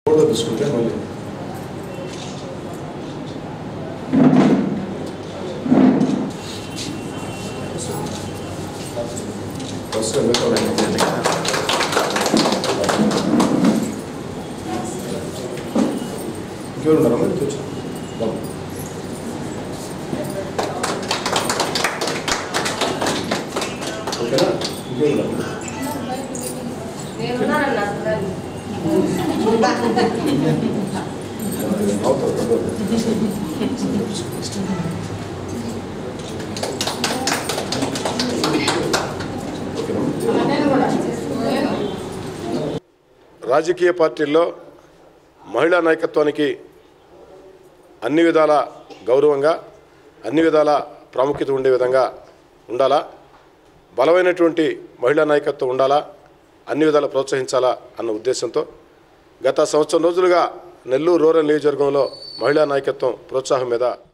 Photo తీసుకుంటే మళ్ళీ first ఇంకెవరు ఉన్నారా మరి కూర్చో బాబు ఓకేనా ఇంకెవరు ఉన్నారు నేనున్నానన్నా చూడాలి. అవుతారు ఓకేనా నేను కూడా నేను రాజకీయ పార్టీల్లో మహిళా నాయకత్వానికి అన్ని విధాల గౌరవంగా అన్ని విధాల ప్రాముఖ్యత ఉండే విధంగా ఉండాలా బలమైనటువంటి మహిళా నాయకత్వం ఉండాలా అన్ని విధాల ప్రోత్సహించాలా అన్న ఉద్దేశంతో గత సంవత్సరం రోజులుగా నెల్లూరు రూరల్ నియోజకవర్గంలో మహిళా నాయకత్వం ప్రోత్సాహం మీద